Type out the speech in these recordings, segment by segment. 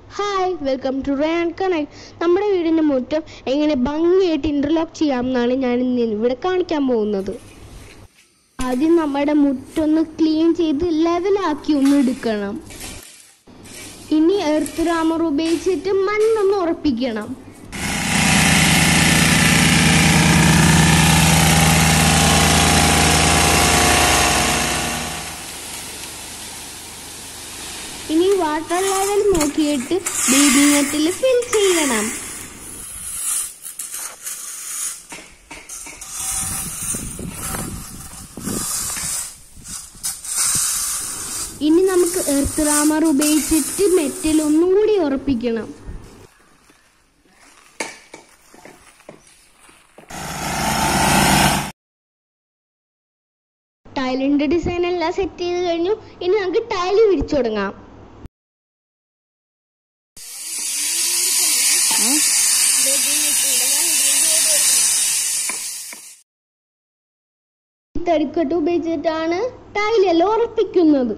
hi welcome to Ryan Connect നമ്മുടെ വീടിൻ്റെ മുറ്റം എങ്ങനെ ഭംഗിയായിട്ട് ഇൻ്റർലോക്ക് ചെയ്യാമെന്നാണ് ഞാൻ ഇന്ന് ഇവിടെ കാണിക്കാൻ പോകുന്നത് ആദ്യം നമ്മുടെ മുറ്റൊന്ന് ക്ലീൻ ചെയ്ത് ലെവലാക്കി ഒന്ന് എടുക്കണം ഇനി എർത്ത് റാമർ ഉപയോഗിച്ചിട്ട് മണ്ണൊന്ന് ഉറപ്പിക്കണം ഇനി വാട്ടർ ലെവൽ നോക്കിയിട്ട് ബ്ലീഡിംഗ് നെറ്റിൽ ഫിൽ ചെയ്യണം ഇനി നമുക്ക് എർത്ത് റാമർ ഉപയോഗിച്ചിട്ട് മെറ്റൽ ഒന്നും കൂടി ഉറപ്പിക്കണം ടൈലിന്റെ ഡിസൈൻ എല്ലാം സെറ്റ് ചെയ്ത് കഴിഞ്ഞു ഇനി നമുക്ക് ടൈല് വിരിച്ചു തുടങ്ങാം ഈ തടിക്കട്ട് ഉപയോഗിച്ചിട്ടാണ് ടൈലെല്ലാം ഉറപ്പിക്കുന്നത്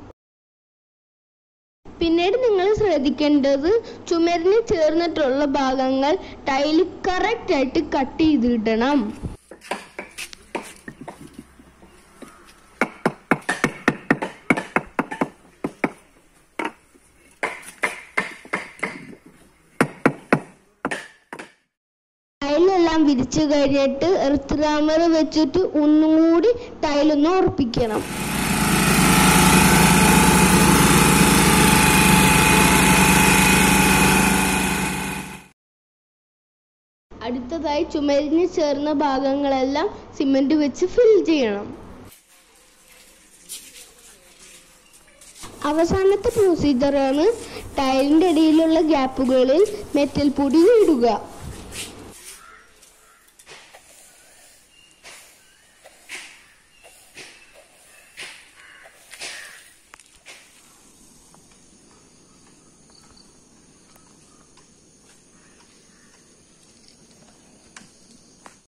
പിന്നീട് നിങ്ങൾ ശ്രദ്ധിക്കേണ്ടത് ചുമരിന് ചേർന്നിട്ടുള്ള ഭാഗങ്ങൾ ടൈല് കറക്റ്റ് ആയിട്ട് കട്ട് ചെയ്തിടണം ടൈലെല്ലാം വിരിച്ചു കഴിഞ്ഞിട്ട് എർത്ത് റാമർ വെച്ചിട്ട് ഒന്നും കൂടി ടൈലൊന്ന് ഉറപ്പിക്കണം അടുത്തതായി ചുമരിന് ചേർന്ന ഭാഗങ്ങളെല്ലാം സിമന്റ് വെച്ച് ഫിൽ ചെയ്യണം അവസാനത്തെ പ്രൊസീജിയറാണ് ടൈലിന്റെ ഇടയിലുള്ള ഗ്യാപ്പുകളിൽ മെറ്റൽ പൊടി ഇടുക